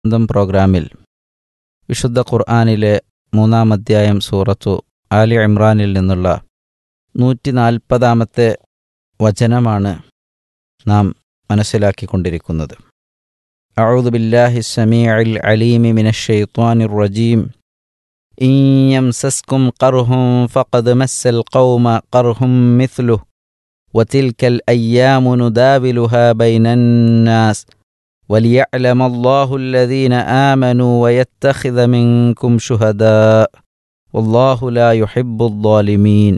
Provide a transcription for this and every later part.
സ്വന്തം പ്രോഗ്രാമിൽ വിശുദ്ധ ഖുർആാനിലെ മൂന്നാം അധ്യായം സൂറത്തു ആലി ഇമ്രാനിൽ നിന്നുള്ള നൂറ്റി നാൽപ്പതാമത്തെ വചനമാണ് നാം മനസ്സിലാക്കിക്കൊണ്ടിരിക്കുന്നത് أعوذ بالله السميع العليم من الشيطان الرجيم إن يمسسكم قرح فقد مس القوم قرح مثله وتلك الأيام نداولها بين الناس وليعلم الله الذين آمنوا ويتخذ منكم شهداء والله لا يحب الظالمين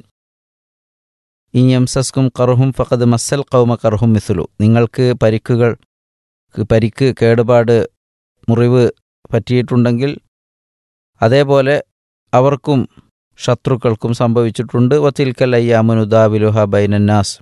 ഇൻ യംസസ്കും കറുഹും ഫഖദ് മസ്സൽ കൗമ കറുഹും മിസുലു നിങ്ങൾക്ക് പരിക്കുകൾ പരിക്ക് കേടുപാട് മുറിവ് പറ്റിയിട്ടുണ്ടെങ്കിൽ അതേപോലെ അവർക്കും ശത്രുക്കൾക്കും സംഭവിച്ചിട്ടുണ്ട് വത്തിൽക്കൽ അയ്യാമുനുദാബിലുഹ ബൈനന്നാസ്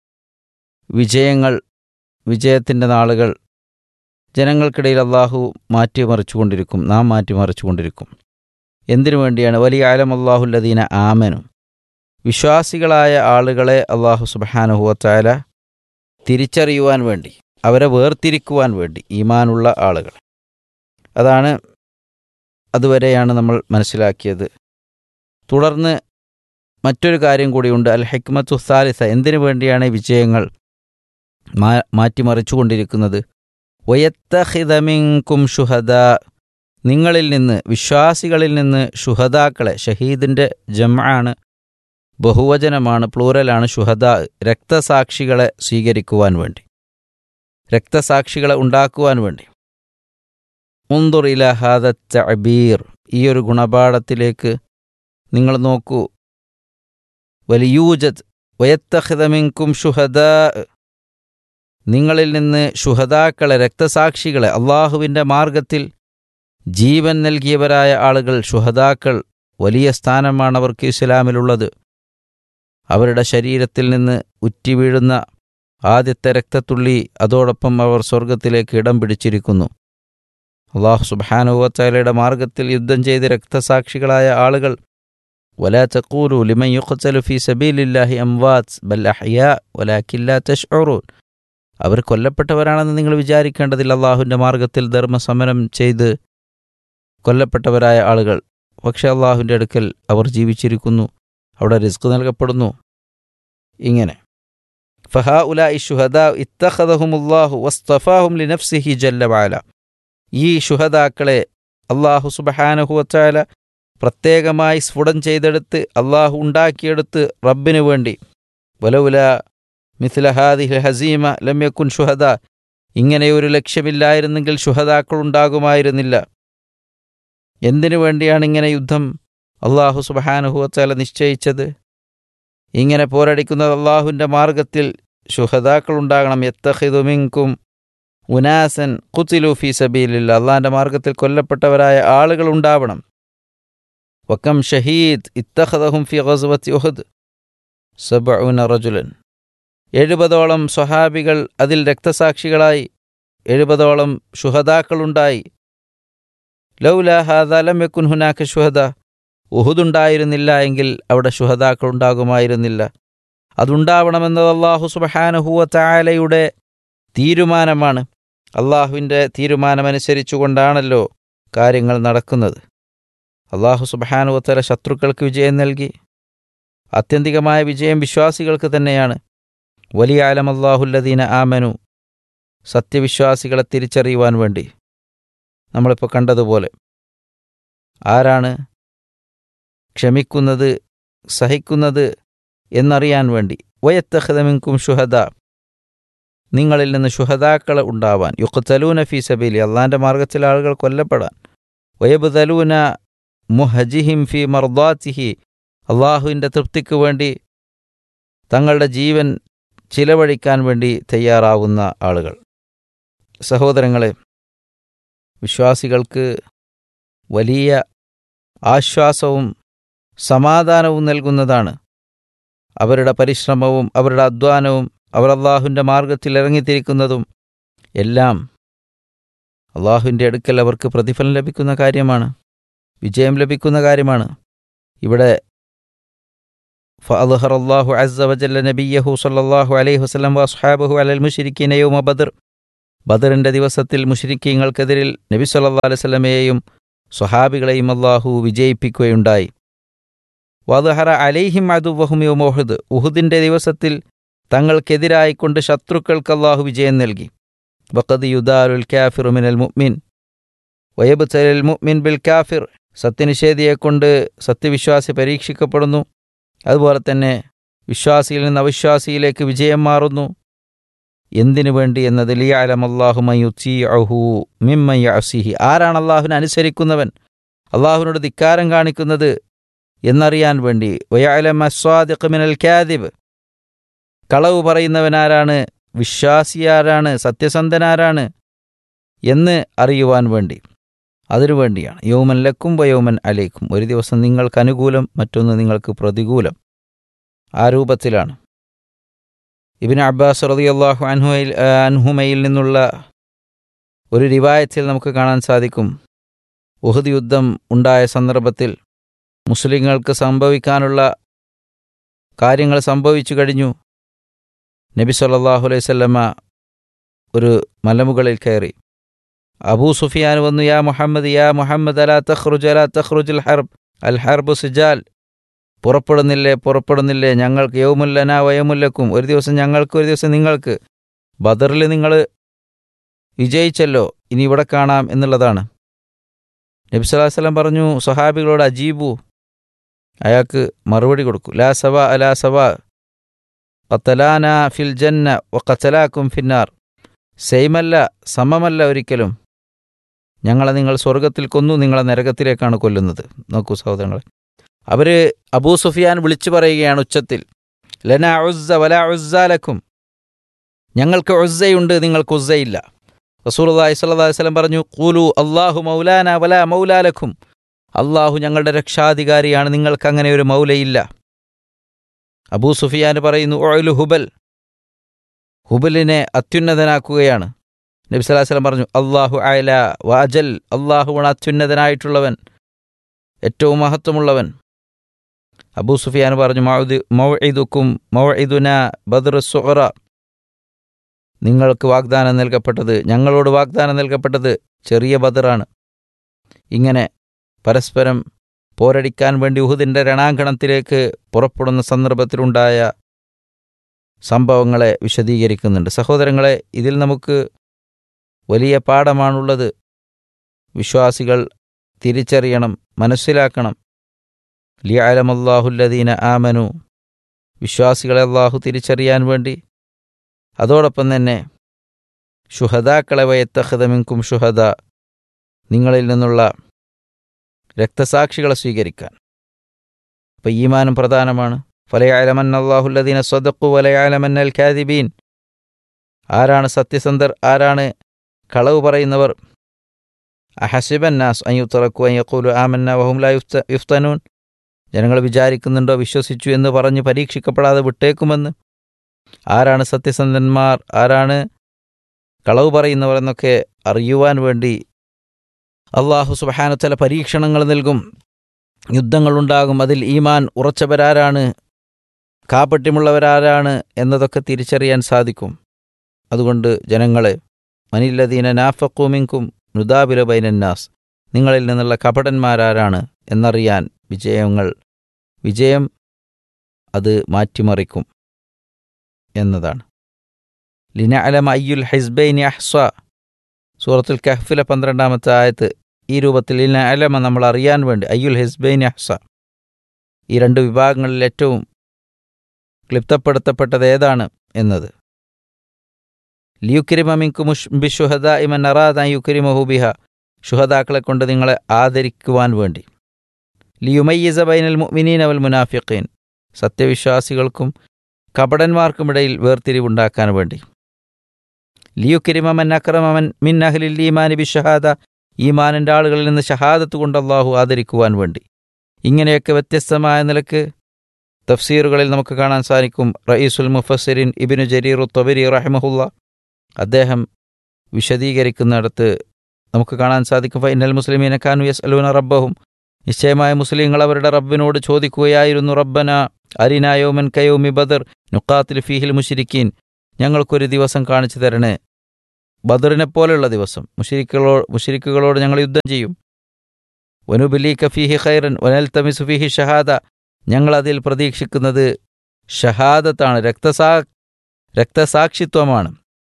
വിജയങ്ങൾ വിജയത്തിൻ്റെ നാളുകൾ ജനങ്ങൾക്കിടയിൽ അള്ളാഹു മാറ്റിമറിച്ചുകൊണ്ടിരിക്കും നാം മാറ്റിമറിച്ചുകൊണ്ടിരിക്കും എന്തിനു വേണ്ടിയാണ് വലിയ ആലം അള്ളാഹുല്ലദീന ആമനും വിശ്വാസികളായ ആളുകളെ അള്ളാഹു സുബാനുഹുവത്തായ തിരിച്ചറിയുവാൻ വേണ്ടി അവരെ വേർതിരിക്കുവാൻ വേണ്ടി ഈമാനുള്ള ആളുകൾ അതാണ് അതുവരെയാണ് നമ്മൾ മനസ്സിലാക്കിയത് തുടർന്ന് മറ്റൊരു കാര്യം കൂടിയുണ്ട് അൽ ഹെക്മത്തു സാലിസ എന്തിനു വേണ്ടിയാണ് ഈ വിജയങ്ങൾ മാ മാറ്റിമറിച്ചുകൊണ്ടിരിക്കുന്നത് വയത്തഹിതമിങ്കും ഷുഹദ നിങ്ങളിൽ നിന്ന് വിശ്വാസികളിൽ നിന്ന് ഷുഹദാക്കളെ ഷഹീദിൻ്റെ ജമാണ് ബഹുവചനമാണ് പ്ലൂറലാണ് ഷുഹദ രക്തസാക്ഷികളെ സ്വീകരിക്കുവാൻ വേണ്ടി രക്തസാക്ഷികളെ ഉണ്ടാക്കുവാൻ വേണ്ടി മുന്തുറില ഹാദ തബീർ ഈ ഒരു ഗുണപാഠത്തിലേക്ക് നിങ്ങൾ നോക്കൂ വലിയൂജത് വയത്തഹിതമിങ്കും ഷുഹദ നിങ്ങളിൽ നിന്ന് ഷുഹദാക്കളെ രക്തസാക്ഷികളെ അള്ളാഹുവിൻ്റെ മാർഗത്തിൽ ജീവൻ നൽകിയവരായ ആളുകൾ ഷുഹദാക്കൾ വലിയ സ്ഥാനമാണ് അവർക്ക് ഇസ്ലാമിലുള്ളത് അവരുടെ ശരീരത്തിൽ നിന്ന് ഉറ്റിവീഴുന്ന ആദ്യത്തെ രക്തത്തുള്ളി അതോടൊപ്പം അവർ സ്വർഗത്തിലേക്ക് ഇടം പിടിച്ചിരിക്കുന്നു അള്ളാഹു സുബാനുവത്തലയുടെ മാർഗത്തിൽ യുദ്ധം ചെയ്ത് രക്തസാക്ഷികളായ ആളുകൾ ولا تقولوا لمن يقتل في سبيل الله أموات بل أحياء ولكن لا تشعرون അവർ കൊല്ലപ്പെട്ടവരാണെന്ന് നിങ്ങൾ വിചാരിക്കേണ്ടതില്ല അള്ളാഹുവിൻ്റെ മാർഗത്തിൽ ധർമ്മസമരം ചെയ്ത് കൊല്ലപ്പെട്ടവരായ ആളുകൾ പക്ഷേ അള്ളാഹുവിൻ്റെ അടുക്കൽ അവർ ജീവിച്ചിരിക്കുന്നു അവിടെ റിസ്ക് നൽകപ്പെടുന്നു ഇങ്ങനെ ഫഹാ ഉല ഇഷുഹദ ഇത്തഹദഹുമുല്ലാഹു വസ്തഫാഹും ലിനഫ്സിഹി ജല്ലവാല ഈ ഷുഹദാക്കളെ അള്ളാഹു സുബഹാനഹുവച്ചാല പ്രത്യേകമായി സ്ഫുടം ചെയ്തെടുത്ത് അള്ളാഹു ഉണ്ടാക്കിയെടുത്ത് റബ്ബിനു വേണ്ടി വലവുല മിഥിലഹാദി ഹസീമ ലമ്യക്കുൻ ഷുഹദ ഇങ്ങനെയൊരു ലക്ഷ്യമില്ലായിരുന്നെങ്കിൽ ഷുഹദാക്കൾ ഉണ്ടാകുമായിരുന്നില്ല എന്തിനു വേണ്ടിയാണ് ഇങ്ങനെ യുദ്ധം അള്ളാഹു സുബഹാനുഹുവച്ചാല നിശ്ചയിച്ചത് ഇങ്ങനെ പോരടിക്കുന്നത് അള്ളാഹുവിൻ്റെ മാർഗത്തിൽ ഷുഹദാക്കൾ ഉണ്ടാകണം എത്തഹിദുമിങ്കും ഉനാസൻ കുത്തിലു ഫി സബീലില്ല അള്ളാഹിൻ്റെ മാർഗത്തിൽ കൊല്ലപ്പെട്ടവരായ ആളുകൾ ഉണ്ടാവണം വക്കം ഷഹീദ് ഇത്തഹദഹും ഫി ഗസ്വത്തി ഉഹദ് സബഉന റജുലൻ എഴുപതോളം സ്വഹാബികൾ അതിൽ രക്തസാക്ഷികളായി എഴുപതോളം ഷുഹദാക്കളുണ്ടായി ലൗല ഹാദാലം യക്കുൻ ഹുനാക്ക ഷുഹദ ഉഹുദുണ്ടായിരുന്നില്ല എങ്കിൽ അവിടെ ഷുഹദാക്കൾ ഉണ്ടാകുമായിരുന്നില്ല അതുണ്ടാവണമെന്നത് അള്ളാഹു സുബഹാനഹുവ തായാലയുടെ തീരുമാനമാണ് അള്ളാഹുവിൻ്റെ തീരുമാനമനുസരിച്ചുകൊണ്ടാണല്ലോ കാര്യങ്ങൾ നടക്കുന്നത് അള്ളാഹു സുബഹാനുവത്തല ശത്രുക്കൾക്ക് വിജയം നൽകി ആത്യന്തികമായ വിജയം വിശ്വാസികൾക്ക് തന്നെയാണ് വലിയ ആലം അള്ളാഹുല്ലദീന ആമനു സത്യവിശ്വാസികളെ തിരിച്ചറിയുവാൻ വേണ്ടി നമ്മളിപ്പോൾ കണ്ടതുപോലെ ആരാണ് ക്ഷമിക്കുന്നത് സഹിക്കുന്നത് എന്നറിയാൻ വേണ്ടി വയത്തഹദമിങ്കും ഷുഹദ നിങ്ങളിൽ നിന്ന് ഷുഹദാക്കൾ ഉണ്ടാവാൻ യുഖത്തലൂന ഫി സബീലി അള്ളാൻ്റെ മാർഗത്തിൽ ആളുകൾ കൊല്ലപ്പെടാൻ വയബുതലൂന മുഹജിഹിം ഫി മർദാത്തിഹി അള്ളാഹുവിൻ്റെ തൃപ്തിക്ക് വേണ്ടി തങ്ങളുടെ ജീവൻ ചിലവഴിക്കാൻ വേണ്ടി തയ്യാറാവുന്ന ആളുകൾ സഹോദരങ്ങളെ വിശ്വാസികൾക്ക് വലിയ ആശ്വാസവും സമാധാനവും നൽകുന്നതാണ് അവരുടെ പരിശ്രമവും അവരുടെ അധ്വാനവും അവർ അള്ളാഹുവിൻ്റെ മാർഗത്തിൽ ഇറങ്ങിത്തിരിക്കുന്നതും എല്ലാം അള്ളാഹുവിൻ്റെ അടുക്കൽ അവർക്ക് പ്രതിഫലം ലഭിക്കുന്ന കാര്യമാണ് വിജയം ലഭിക്കുന്ന കാര്യമാണ് ഇവിടെ فأظهر الله عز وجل نبيه صلى الله عليه وسلم وأصحابه على المشركين يوم بدر ബദറിൻ്റെ ദിവസത്തിൽ മുഷരിക്കീങ്ങൾക്കെതിരിൽ നബി സല്ലാ അലൈവല്ലമയെയും സ്വഹാബികളെയും അള്ളാഹു വിജയിപ്പിക്കുകയുണ്ടായി വദഹറ അലൈഹിം അതുവഹുമിയോ മോഹദ് ഉഹുദിൻ്റെ ദിവസത്തിൽ തങ്ങൾക്കെതിരായിക്കൊണ്ട് ശത്രുക്കൾക്ക് അള്ളാഹു വിജയം നൽകി വഖദ് യുദാലുൽ കാഫിറു മിനൽ മുഅ്മിൻ വയബ്തലിൽ മുഅ്മിൻ ബിൽ കാഫിർ സത്യനിഷേധിയെക്കൊണ്ട് സത്യവിശ്വാസി പരീക്ഷിക്കപ്പെടുന്നു അതുപോലെ തന്നെ വിശ്വാസിയിൽ നിന്ന് അവിശ്വാസിയിലേക്ക് വിജയം മാറുന്നു എന്തിനു വേണ്ടി എന്നത് ലിയാലമല്ലാഹുമയുഹു മിമ്മയ്യസിഹി ആരാണ് അള്ളാഹുവിനെ അനുസരിക്കുന്നവൻ അള്ളാഹുവിനോട് ധിക്കാരം കാണിക്കുന്നത് എന്നറിയാൻ വേണ്ടി വയാലമസ്വാദിഖ് ഖ്യാദിബ് കളവ് പറയുന്നവനാരാണ് വിശ്വാസിയാരാണ് സത്യസന്ധനാരാണ് എന്ന് അറിയുവാൻ വേണ്ടി അതിനു വേണ്ടിയാണ് യൗമൻ ലക്കും വയോമൻ അലേക്കും ഒരു ദിവസം നിങ്ങൾക്ക് അനുകൂലം മറ്റൊന്ന് നിങ്ങൾക്ക് പ്രതികൂലം ആ രൂപത്തിലാണ് ഇബിൻ അബ്ബാസ് റളിയല്ലാഹു അൻഹുമയിൽ അൻഹുമയിൽ നിന്നുള്ള ഒരു റിവായത്തിൽ നമുക്ക് കാണാൻ സാധിക്കും ഉഹദ് യുദ്ധം ഉണ്ടായ സന്ദർഭത്തിൽ മുസ്ലിങ്ങൾക്ക് സംഭവിക്കാനുള്ള കാര്യങ്ങൾ സംഭവിച്ചു കഴിഞ്ഞു നബി സല്ലല്ലാഹു അലൈഹി വസല്ലമ ഒരു മലമുകളിൽ കയറി അബൂ സുഫിയാൻ വന്നു യാ മുഹമ്മദ് യാ മുഹമ്മദ് അലാ തഖ്റുജ് അലാ തഖ്റുജ് അൽ ഹർബ് അൽ ഹർബ് സിജാൽ പുറപ്പെടുന്നില്ലേ പുറപ്പെടുന്നില്ലേ ഞങ്ങൾക്ക് യൗമുല്ലന വയമുല്ലക്കും ഒരു ദിവസം ഞങ്ങൾക്ക് ഒരു ദിവസം നിങ്ങൾക്ക് ബദറിൽ നിങ്ങൾ വിജയിച്ചല്ലോ ഇനി ഇവിടെ കാണാം എന്നുള്ളതാണ് നബി സല്ലല്ലാഹു അലൈഹി വസല്ലം പറഞ്ഞു സഹാബികളോട് അജീബു അയാൾക്ക് മറുപടി കൊടുക്കൂ ലാ സവ അലാ സവ ഖത്തലാന ഫിൽ ജന്ന വ ഖത്തലാക്കും ഫിന്നാർ സെയിമല്ല സമമല്ല ഒരിക്കലും ഞങ്ങളെ നിങ്ങൾ സ്വർഗത്തിൽ കൊന്നു നിങ്ങളെ നരകത്തിലേക്കാണ് കൊല്ലുന്നത് നോക്കൂ സഹോദരങ്ങളെ അവർ അബൂ സുഫിയാൻ വിളിച്ചു പറയുകയാണ് ഉച്ചത്തിൽ ലന ഉസ്സ വല ഉസ്സാലക്കും ഞങ്ങൾക്ക് ഉസ്സയുണ്ട് നിങ്ങൾക്ക് ഉസ്സയില്ല റസൂലുള്ളാഹി സ്വല്ലല്ലാഹി അലൈഹി വസല്ലം പറഞ്ഞു ഖൂലു അല്ലാഹു മൗലാന വല മൗലാലക്കും അള്ളാഹു ഞങ്ങളുടെ രക്ഷാധികാരിയാണ് നിങ്ങൾക്ക് അങ്ങനെ ഒരു മൗലയില്ല അബൂ സുഫിയാൻ പറയുന്നു ഒഴലു ഹുബൽ ഹുബലിനെ അത്യുന്നതനാക്കുകയാണ് നബി സല്ലല്ലാഹു അലൈഹി വസല്ലം പറഞ്ഞു അള്ളാഹു അയല വാജൽ അള്ളാഹുവാണ് അത്യുന്നതനായിട്ടുള്ളവൻ ഏറ്റവും മഹത്വമുള്ളവൻ അബൂ സുഫിയാൻ പറഞ്ഞു മൗദ് മൗഇദുക്കും മൗഇദുന ബദ്ർ സുഹറ നിങ്ങൾക്ക് വാഗ്ദാനം നൽകപ്പെട്ടത് ഞങ്ങളോട് വാഗ്ദാനം നൽകപ്പെട്ടത് ചെറിയ ബദറാണ് ഇങ്ങനെ പരസ്പരം പോരടിക്കാൻ വേണ്ടി ഉഹുദിൻ്റെ രണാങ്കണത്തിലേക്ക് പുറപ്പെടുന്ന സന്ദർഭത്തിലുണ്ടായ സംഭവങ്ങളെ വിശദീകരിക്കുന്നുണ്ട് സഹോദരങ്ങളെ ഇതിൽ നമുക്ക് വലിയ പാഠമാണുള്ളത് വിശ്വാസികൾ തിരിച്ചറിയണം മനസ്സിലാക്കണം ലിയാലമല്ലാഹുല്ലദീന ആമനു വിശ്വാസികളെ അള്ളാഹു തിരിച്ചറിയാൻ വേണ്ടി അതോടൊപ്പം തന്നെ ഷുഹദാക്കളെ വയത്തഹദമിൻകും ഷുഹദ നിങ്ങളിൽ നിന്നുള്ള രക്തസാക്ഷികളെ സ്വീകരിക്കാൻ അപ്പം ഈമാനം പ്രധാനമാണ് ഫലയാലമൻ അള്ളാഹുല്ലദീന സ്വദക്കു വലയാലമൻ അൽ ഖാദിബീൻ ആരാണ് സത്യസന്ധർ ആരാണ് കളവ് പറയുന്നവർ അഹസിബൻ നാസ് അയ്യുത്തറക്കു അയ്യക്കൂലു ആമന്ന വഹുംല യുഫ്ത യുഫ്തനൂൻ ജനങ്ങൾ വിചാരിക്കുന്നുണ്ടോ വിശ്വസിച്ചു എന്ന് പറഞ്ഞ് പരീക്ഷിക്കപ്പെടാതെ വിട്ടേക്കുമെന്ന് ആരാണ് സത്യസന്ധന്മാർ ആരാണ് കളവ് പറയുന്നവർ എന്നൊക്കെ അറിയുവാൻ വേണ്ടി അള്ളാഹു സുബഹാനത്തല പരീക്ഷണങ്ങൾ നൽകും യുദ്ധങ്ങളുണ്ടാകും അതിൽ ഈമാൻ ഉറച്ചവരാരാണ് കാപ്പട്യമുള്ളവരാരാണ് എന്നതൊക്കെ തിരിച്ചറിയാൻ സാധിക്കും അതുകൊണ്ട് ജനങ്ങളെ മനില്ലദീന നാഫക്കൂമിങ്കും നുദാബില ബൈനന്നാസ് നിങ്ങളിൽ നിന്നുള്ള കപടന്മാരാരാണ് എന്നറിയാൻ വിജയങ്ങൾ വിജയം അത് മാറ്റിമറിക്കും എന്നതാണ് ലിന അലമ അയ്യുൽ ഹൈസ്ബൈൻ അഹ്സ സൂറത്തുൽ കഹ്ഫിലെ പന്ത്രണ്ടാമത്തെ ആയത്ത് ഈ രൂപത്തിൽ ലിന അലമ നമ്മൾ അറിയാൻ വേണ്ടി അയ്യുൽ ഹൈസ്ബൈൻ അഹ്സ ഈ രണ്ട് വിഭാഗങ്ങളിൽ ഏറ്റവും ക്ലിപ്തപ്പെടുത്തപ്പെട്ടത് ഏതാണ് എന്നത് ലിയുക്രിമിങ്കു മുഷ് ബിഷുഹദ ഇമൻ അറാദ യുക്രിമഹുബിഹ ഷുഹദാക്കളെ കൊണ്ട് നിങ്ങളെ ആദരിക്കുവാൻ വേണ്ടി ലിയുമയ്യസ ബൈനൽ മുഅ്മിനീൻ അവൽ മുനാഫിഖീൻ സത്യവിശ്വാസികൾക്കും കപടന്മാർക്കുമിടയിൽ വേർതിരിവുണ്ടാക്കാൻ വേണ്ടി ലിയുക്രിമൻ അക്രമമൻ മിൻ അഹ്ലിൽ ഈമാനി ബിഷഹാദ ഈമാനിൻ്റെ ആളുകളിൽ നിന്ന് ഷഹാദത്ത് കൊണ്ട് അള്ളാഹു ആദരിക്കുവാൻ വേണ്ടി ഇങ്ങനെയൊക്കെ വ്യത്യസ്തമായ നിലക്ക് തഫ്സീറുകളിൽ നമുക്ക് കാണാൻ സാധിക്കും റയീസുൽ മുഫസ്സിരിൻ ഇബിനു ജരീർ തൊബരി റഹ്മഹുല്ല അദ്ദേഹം വിശദീകരിക്കുന്നിടത്ത് നമുക്ക് കാണാൻ സാധിക്കും ഫൈനൽ മുസ്ലിമീന ഖാനു യസ് അലൂന റബ്ബഹും നിശ്ചയമായ മുസ്ലിങ്ങൾ അവരുടെ റബ്ബിനോട് ചോദിക്കുകയായിരുന്നു റബ്ബന അരിനായോമൻ കയോമി ബദർ നുക്കാത്തിൽ ഫീഹിൽ മുഷിരിക്കീൻ ഞങ്ങൾക്കൊരു ദിവസം കാണിച്ചു തരണേ ബദറിനെ പോലെയുള്ള ദിവസം മുഷിരിക്കുകളോ മുഷിരിക്കുകളോട് ഞങ്ങൾ യുദ്ധം ചെയ്യും വനുബലി കഫീഹി ഖൈറൻ വനൽ തമിസു ഫീഹി ഷഹാദ ഞങ്ങൾ അതിൽ പ്രതീക്ഷിക്കുന്നത് ഷഹാദത്താണ് രക്തസാ രക്തസാക്ഷിത്വമാണ്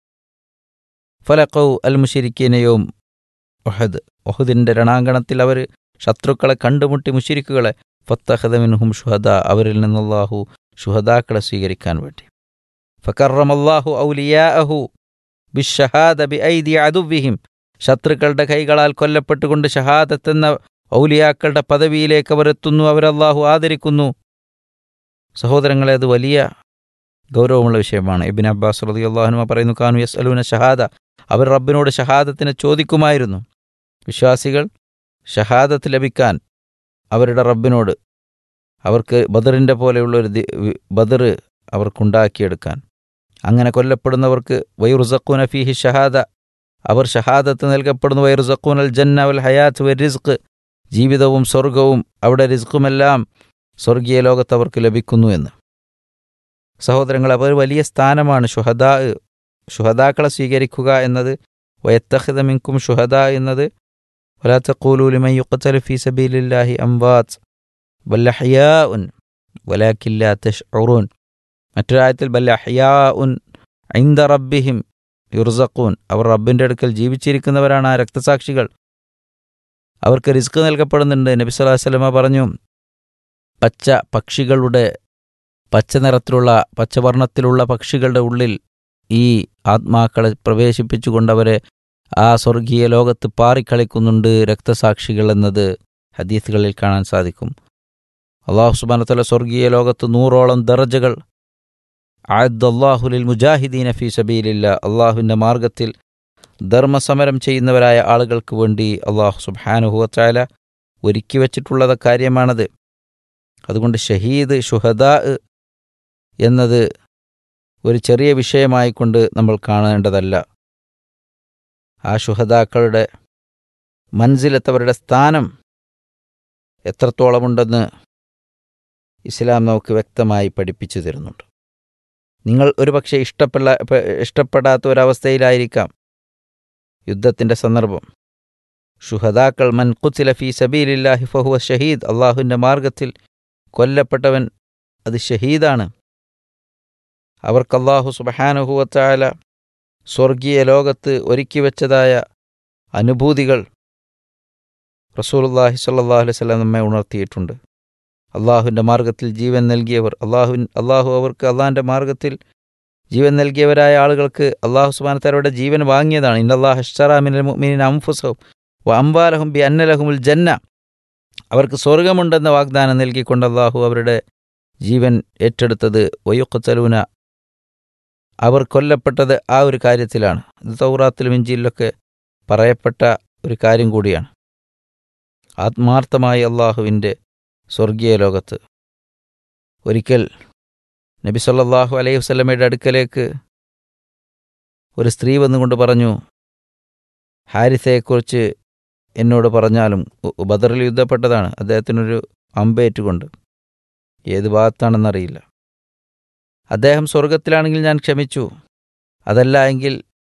ഫലക്കൗ അൽ മുഷിരിക്കീനയും ഒഹദ് ഒഹദിൻ്റെ രണാങ്കണത്തിൽ അവർ ശത്രുക്കളെ കണ്ടുമുട്ടി മുഷിരിക്കുകളെ ഫത്തഹദമിൻഹും ഷുഹദ അവരിൽ നിന്നല്ലാഹു ഷുഹദാക്കളെ സ്വീകരിക്കാൻ വേണ്ടി ഫക്കറമല്ലാഹു ഔലിയാഅഹു ബിഷഹാദ ബി ഐദി അദുവിഹിം ശത്രുക്കളുടെ കൈകളാൽ കൊല്ലപ്പെട്ടുകൊണ്ട് ഷഹാദത്ത് എന്ന ഔലിയാക്കളുടെ പദവിയിലേക്ക് അവരെത്തുന്നു അവരല്ലാഹു ആദരിക്കുന്നു സഹോദരങ്ങളെ അത് വലിയ ഗൗരവമുള്ള വിഷയമാണ് ഇബിൻ അബ്ബാസ് റതി അള്ളാഹുനുമ പറയുന്നു കാനു യസ് അലൂന ഷഹാദ അവർ റബ്ബിനോട് ഷഹാദത്തിനെ ചോദിക്കുമായിരുന്നു വിശ്വാസികൾ ഷഹാദത്ത് ലഭിക്കാൻ അവരുടെ റബ്ബിനോട് അവർക്ക് ബദറിൻ്റെ പോലെയുള്ള ഒരു ബദർ അവർക്കുണ്ടാക്കിയെടുക്കാൻ അങ്ങനെ കൊല്ലപ്പെടുന്നവർക്ക് വൈറുസഖൂന ഫീഹി ഷഹാദ അവർ ഷഹാദത്ത് നൽകപ്പെടുന്നു വൈറുസഖൂൻ അൽ ജന്ന വൽ ഹയാത്ത് വൽ റിസ്ക് ജീവിതവും സ്വർഗവും അവിടെ റിസ്ക്കുമെല്ലാം സ്വർഗീയ ലോകത്ത് അവർക്ക് ലഭിക്കുന്നു എന്ന് സഹോദരങ്ങൾ അവർ വലിയ സ്ഥാനമാണ് ഷുഹദാ ഷുഹദാക്കളെ സ്വീകരിക്കുക എന്നത് വയത്തഹിത മിൻകും ഷുഹദ എന്നത് വലാത്ത കൂലൂലിമൻ യുക്കത്തൽ ഫി സബീലില്ലാഹി അംവാത്ത് വല്ലഹയാ ഉൻ വലാക്കില്ല തഷ്ഉറൂൻ മറ്റൊരായത്തിൽ ബല്ലഹയാ ഉൻ ഐന്ദ റബ്ബിഹിം യുർസഖൂൻ അവർ റബ്ബിൻ്റെ അടുക്കൽ ജീവിച്ചിരിക്കുന്നവരാണ് ആ രക്തസാക്ഷികൾ അവർക്ക് റിസ്ക് നൽകപ്പെടുന്നുണ്ട് നബി സ്വല്ലല്ലാഹു അലൈഹി വസല്ലമ പറഞ്ഞു പച്ച പക്ഷികളുടെ പച്ച നിറത്തിലുള്ള പച്ചവർണ്ണത്തിലുള്ള പക്ഷികളുടെ ഉള്ളിൽ ഈ ആത്മാക്കളെ പ്രവേശിപ്പിച്ചുകൊണ്ടവരെ ആ സ്വർഗീയ ലോകത്ത് പാറിക്കളിക്കുന്നുണ്ട് രക്തസാക്ഷികൾ എന്നത് ഹദീസുകളിൽ കാണാൻ സാധിക്കും അള്ളാഹു സുബാനത്തല സ്വർഗീയ ലോകത്ത് നൂറോളം ദർജകൾ ആദ്ദാഹുലിൽ മുജാഹിദീൻ ഫി സബീലില്ല അള്ളാഹുവിൻ്റെ മാർഗത്തിൽ ധർമ്മസമരം ചെയ്യുന്നവരായ ആളുകൾക്ക് വേണ്ടി അള്ളാഹു സുബാനുഹുവത്തായ ഒരുക്കി വച്ചിട്ടുള്ളത് കാര്യമാണത് അതുകൊണ്ട് ഷഹീദ് ഷുഹദാ എന്നത് ഒരു ചെറിയ വിഷയമായിക്കൊണ്ട് നമ്മൾ കാണേണ്ടതല്ല ആ ശുഹദാക്കളുടെ മൻസിലെത്തവരുടെ സ്ഥാനം എത്രത്തോളമുണ്ടെന്ന് ഇസ്ലാം നമുക്ക് വ്യക്തമായി പഠിപ്പിച്ചു തരുന്നുണ്ട് നിങ്ങൾ ഒരുപക്ഷെ ഇഷ്ടപ്പെടാ ഇഷ്ടപ്പെടാത്ത ഒരവസ്ഥയിലായിരിക്കാം യുദ്ധത്തിൻ്റെ സന്ദർഭം ഷുഹദാക്കൾ മൻ കുത്തില ഫി സബീലില്ലാഹി ഫഹുവ ഷഹീദ് അള്ളാഹുവിൻ്റെ മാർഗത്തിൽ കൊല്ലപ്പെട്ടവൻ അത് ഷഹീദാണ് അവർക്ക് അള്ളാഹു സുബഹാനുഹുവത്തായ സ്വർഗീയ ലോകത്ത് ഒരുക്കി വെച്ചതായ അനുഭൂതികൾ റസൂലുല്ലാഹി സ്വല്ലല്ലാഹു അലൈഹി വസല്ലം നമ്മെ ഉണർത്തിയിട്ടുണ്ട് അള്ളാഹുവിൻ്റെ മാർഗത്തിൽ ജീവൻ നൽകിയവർ അള്ളാഹു അള്ളാഹു അവർക്ക് അള്ളാഹിൻ്റെ മാർഗത്തിൽ ജീവൻ നൽകിയവരായ ആളുകൾക്ക് അള്ളാഹു സുബാനത്തരയുടെ ജീവൻ വാങ്ങിയതാണ് ഇന്നല്ലാഹ് അഷ്റമിനൽ മുഅ്മിനീന അംഫുസഹും വ അംബാലഹും ബി അന്നലഹുമുൽ ജന്ന അവർക്ക് സ്വർഗമുണ്ടെന്ന വാഗ്ദാനം നൽകിക്കൊണ്ട് അള്ളാഹു അവരുടെ ജീവൻ ഏറ്റെടുത്തത് വയുക്കത്തലൂന അവർ കൊല്ലപ്പെട്ടത് ആ ഒരു കാര്യത്തിലാണ് ഇത് തൗറാത്തിലും ഇഞ്ചിയിലൊക്കെ പറയപ്പെട്ട ഒരു കാര്യം കൂടിയാണ് ആത്മാർത്ഥമായി അള്ളാഹുവിൻ്റെ സ്വർഗീയ ലോകത്ത് ഒരിക്കൽ നബി സല്ലല്ലാഹു അലൈഹി വസല്ലമയുടെ അടുക്കലേക്ക് ഒരു സ്ത്രീ വന്നുകൊണ്ട് പറഞ്ഞു ഹാരിസയെക്കുറിച്ച് എന്നോട് പറഞ്ഞാലും ബദറിൽ യുദ്ധപ്പെട്ടതാണ് അദ്ദേഹത്തിനൊരു അമ്പേറ്റുകൊണ്ട് ഏത് ഭാഗത്താണെന്നറിയില്ല അദ്ദേഹം സ്വർഗത്തിലാണെങ്കിൽ ഞാൻ ക്ഷമിച്ചു അതല്ല എങ്കിൽ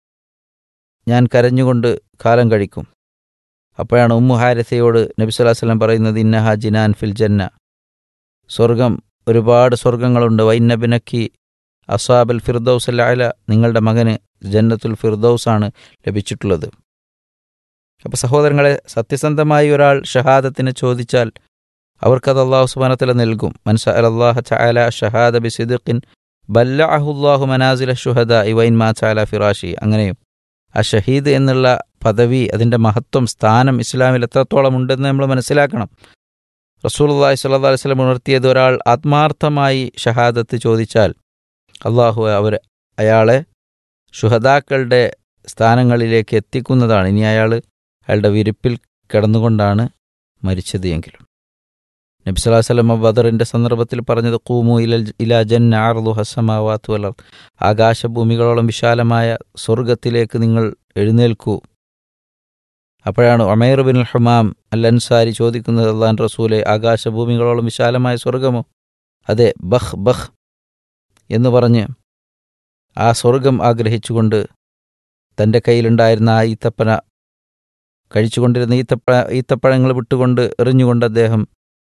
ഞാൻ കരഞ്ഞുകൊണ്ട് കാലം കഴിക്കും അപ്പോഴാണ് ഉമ്മു ഹാരിസയോട് നബി സ്വല്ലല്ലാഹു അലൈഹി വസല്ലം പറയുന്നത് ഇന്നഹ ജിനാൻ ഫിൽ ജന്ന സ്വർഗം ഒരുപാട് സ്വർഗങ്ങളുണ്ട് വൈനബിനക്കി അസാബൽ ഫിർദൌസ് അല നിങ്ങളുടെ മകന് ജന്നത്തുൽ ഫിർദൌസാണ് ലഭിച്ചിട്ടുള്ളത് അപ്പോൾ സഹോദരങ്ങളെ സത്യസന്ധമായി ഒരാൾ ഷഹാദത്തിന് ചോദിച്ചാൽ അവർക്കത് അള്ളാഹു സുബാനത്തല നൽകും മൻസ അലല്ലാഹ ചാല ഷഹാദ ബി സിദ്ഖിൻ ബല്ലാഹുല്ലാഹു മനാസില ഷുഹദ ഇവൈൻ മാ ചാല ഫിറാഷി അങ്ങനെയും ആ ഷഹീദ് എന്നുള്ള പദവി അതിൻ്റെ മഹത്വം സ്ഥാനം ഇസ്ലാമിൽ എത്രത്തോളം ഉണ്ടെന്ന് നമ്മൾ മനസ്സിലാക്കണം റസൂൽ അള്ളാഹി സ്വല്ലാ അലൈഹി സ്വലം ഉണർത്തിയത് ഒരാൾ ആത്മാർത്ഥമായി ഷഹാദത്ത് ചോദിച്ചാൽ അള്ളാഹു അവർ അയാളെ ഷുഹദാക്കളുടെ സ്ഥാനങ്ങളിലേക്ക് എത്തിക്കുന്നതാണ് ഇനി അയാൾ അയാളുടെ വിരിപ്പിൽ കിടന്നുകൊണ്ടാണ് മരിച്ചത് എങ്കിലും നബി സ്വലാഹു വല്ലം ബദറിൻ്റെ സന്ദർഭത്തിൽ പറഞ്ഞത് കൂമു ഇലൽ ഇലാ ജന്ന ആർദു ഹസമാവാത്തു വലർ ആകാശഭൂമികളോളം വിശാലമായ സ്വർഗത്തിലേക്ക് നിങ്ങൾ എഴുന്നേൽക്കൂ അപ്പോഴാണ് Omer bin Humam al Ansari ചോദിക്കുന്നത് അള്ളാൻ റസൂലെ ആകാശഭൂമികളോളം വിശാലമായ സ്വർഗമോ അതെ ബഹ് ബഹ് എന്ന് പറഞ്ഞ് ആ സ്വർഗം ആഗ്രഹിച്ചുകൊണ്ട് തൻ്റെ കയ്യിലുണ്ടായിരുന്ന ആ ഈത്തപ്പന കഴിച്ചുകൊണ്ടിരുന്ന ഈത്തപ്പഴ ഈത്തപ്പഴങ്ങൾ വിട്ടുകൊണ്ട് എറിഞ്ഞുകൊണ്ട് അദ്ദേഹം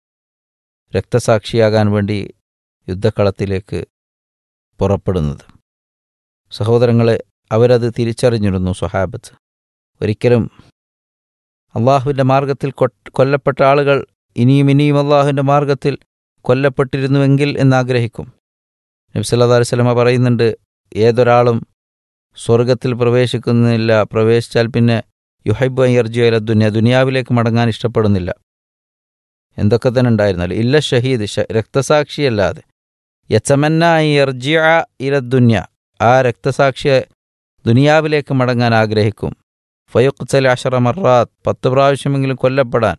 രക്തസാക്ഷിയാകാൻ വേണ്ടി യുദ്ധക്കളത്തിലേക്ക് പുറപ്പെടുന്നത് സഹോദരങ്ങളെ അവരത് തിരിച്ചറിഞ്ഞിരുന്നു സ്വഹാബത്ത് ഒരിക്കലും അള്ളാഹുവിൻ്റെ മാർഗത്തിൽ കൊ- കൊല്ലപ്പെട്ട ആളുകൾ ഇനിയും ഇനിയും അള്ളാഹുവിൻ്റെ മാർഗത്തിൽ കൊല്ലപ്പെട്ടിരുന്നുവെങ്കിൽ എന്നാഗ്രഹിക്കും നബി സല്ലല്ലാഹു അലൈഹി വസല്ലമ പറയുന്നുണ്ട് ഏതൊരാളും സ്വർഗത്തിൽ പ്രവേശിക്കുന്നില്ല പ്രവേശിച്ചാൽ പിന്നെ യുഹൈബ് അയ്യർജിയല ദുനിയ ദുനിയാവിലേക്ക് മടങ്ങാൻ ഇഷ്ടപ്പെടുന്നില്ല എന്തൊക്കെ തന്നെ ഉണ്ടായിരുന്നാലും ഇല്ല ഷഹീദ് ഷ- രക്തസാക്ഷിയല്ലാതെ യച്ചമന്ന ഇർജിയ ഇല ദുന്യ ആ രക്തസാക്ഷിയെ ദുനിയാവിലേക്ക് മടങ്ങാൻ ആഗ്രഹിക്കും ഫയുഖ്സൽ അഷറ മറാത്ത് പത്ത് പ്രാവശ്യമെങ്കിലും കൊല്ലപ്പെടാൻ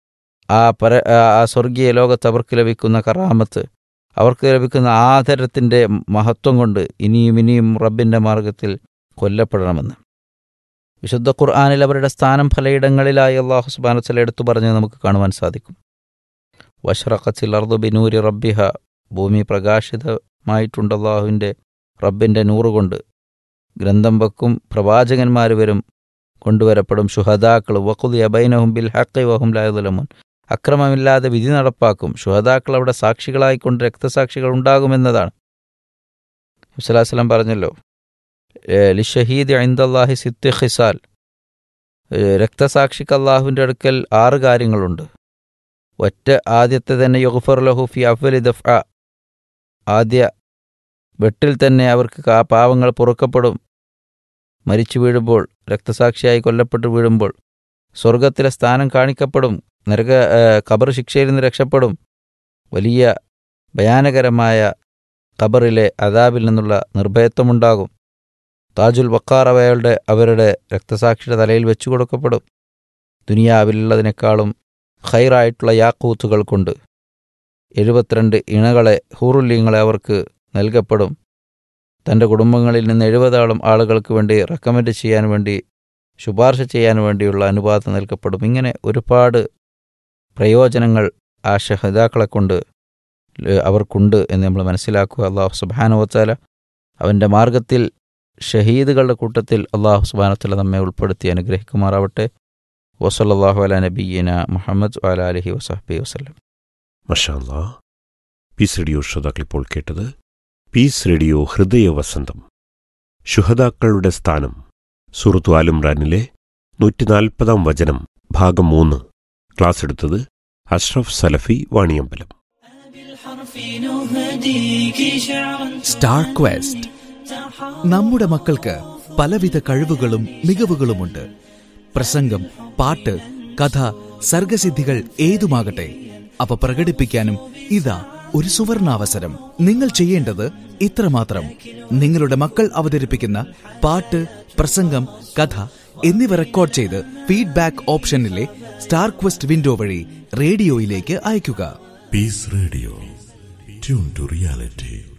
ആ പര ആ- ആ സ്വർഗീയ ലോകത്ത് അവർക്ക് ലഭിക്കുന്ന കറാമത്ത് അവർക്ക് ലഭിക്കുന്ന ആദരത്തിൻ്റെ മഹത്വം കൊണ്ട് ഇനിയും ഇനിയും റബ്ബിൻ്റെ മാർഗത്തിൽ കൊല്ലപ്പെടണമെന്ന് വിശുദ്ധ ഖുർആാനിൽ അവരുടെ സ്ഥാനം പലയിടങ്ങളിലായി അള്ളാഹു സുബാനത്തല എടുത്തു പറഞ്ഞ് നമുക്ക് കാണുവാൻ സാധിക്കും വഷ്റഖത്തിൽ അർദു ബിനൂരി റബ്ബിഹ ഭൂമി പ്രകാശിതമായിട്ടുണ്ട് അള്ളാഹുവിൻ്റെ റബ്ബിൻ്റെ നൂറുകൊണ്ട് ഗ്രന്ഥം വെക്കും പ്രവാചകന്മാർ വരും കൊണ്ടുവരപ്പെടും ഷുഹദാക്കൾ വഖുദി അബൈനഹും ബിൽ ഹഖി വഹും ലായുലമുൻ അക്രമമില്ലാതെ വിധി നടപ്പാക്കും ഷുഹദാക്കൾ അവിടെ സാക്ഷികളായിക്കൊണ്ട് രക്തസാക്ഷികൾ ഉണ്ടാകുമെന്നതാണ് വസ്ലാസ്ലം പറഞ്ഞല്ലോ ഏഹ് ലിഷഹീദ് ഐന്ദല്ലാഹി സിത്ത് ഖിസാൽ ഏഹ് രക്തസാക്ഷിക്ക് അള്ളാഹുവിൻ്റെ അടുക്കൽ ആറ് കാര്യങ്ങളുണ്ട് ഒറ്റ ആദ്യത്തെ തന്നെ യുഗ്ഫർ ലഹു ഫി അവലി ദഫ് ആദ്യ വെട്ടിൽ തന്നെ അവർക്ക് ആ പാവങ്ങൾ പൊറുക്കപ്പെടും മരിച്ചു വീഴുമ്പോൾ രക്തസാക്ഷിയായി കൊല്ലപ്പെട്ട് വീഴുമ്പോൾ സ്വർഗത്തിലെ സ്ഥാനം കാണിക്കപ്പെടും നരക ഏഹ് ഖബർ ശിക്ഷയിൽ നിന്ന് രക്ഷപ്പെടും വലിയ ഭയാനകരമായ ഖബറിലെ അദാബിൽ നിന്നുള്ള നിർഭയത്വമുണ്ടാകും താജുൽ വക്കാർ അവയുടെ അവരുടെ രക്തസാക്ഷിയുടെ തലയിൽ വെച്ചു കൊടുക്കപ്പെടും ദുനിയാവിലുള്ളതിനേക്കാളും ഖൈറായിട്ടുള്ള യാക്കൂത്തുകൾ കൊണ്ട് എഴുപത്തിരണ്ട് ഇണകളെ ഹൂറുല്യങ്ങളെ അവർക്ക് നൽകപ്പെടും തൻ്റെ കുടുംബങ്ങളിൽ നിന്ന് എഴുപതോളം ആളുകൾക്ക് വേണ്ടി റെക്കമെൻഡ് ചെയ്യാൻ വേണ്ടി ശുപാർശ ചെയ്യാൻ വേണ്ടിയുള്ള അനുവാദം നൽകപ്പെടും ഇങ്ങനെ ഒരുപാട് പ്രയോജനങ്ങൾ ആ ഷഹദാക്കളെ കൊണ്ട് ല- അവർക്കുണ്ട് എന്ന് നമ്മൾ മനസ്സിലാക്കുക അള്ളാഹു സുബാനുവത്താല അവൻ്റെ മാർഗത്തിൽ ഷഹീദുകളുടെ കൂട്ടത്തിൽ അള്ളാഹു സുബാനത്തല നമ്മെ ഉൾപ്പെടുത്തി അനുഗ്രഹിക്കുമാറാവട്ടെ വസല്ലാഹു അല നബീന മുഹമ്മദ് അല അലഹി വസഹബി വസ്ലം മഷാല്ലാ പീസ് റേഡിയോ ശ്രോതാക്കൾ ഇപ്പോൾ കേട്ടത് പീസ് റേഡിയോ ഹൃദയ വസന്തം ശുഹതാക്കളുടെ സ്ഥാനം സുഹൃത്തു ആലുംറാനിലെ നൂറ്റിനാൽപ്പതാം വചനം ഭാഗം മൂന്ന് ക്ലാസ് എടുത്തത് അഷ്റഫ് സലഫി വാണിയമ്പലം സ്റ്റാർ ക്വസ്റ്റ് നമ്മുടെ മക്കൾക്ക് പലവിധ കഴിവുകളും മികവുകളുമുണ്ട് പ്രസംഗം പാട്ട് കഥ സർഗസിദ്ധികൾ ഏതുമാകട്ടെ അവ പ്രകടിപ്പിക്കാനും ഇതാ ഒരു സുവർണാവസരം നിങ്ങൾ ചെയ്യേണ്ടത് ഇത്രമാത്രം നിങ്ങളുടെ മക്കൾ അവതരിപ്പിക്കുന്ന പാട്ട് പ്രസംഗം കഥ എന്നിവ റെക്കോർഡ് ചെയ്ത് ഫീഡ്ബാക്ക് ഓപ്ഷനിലെ സ്റ്റാർ ക്വസ്റ്റ് വിൻഡോ വഴി റേഡിയോയിലേക്ക് അയയ്ക്കുക Peace Radio. Tune to reality.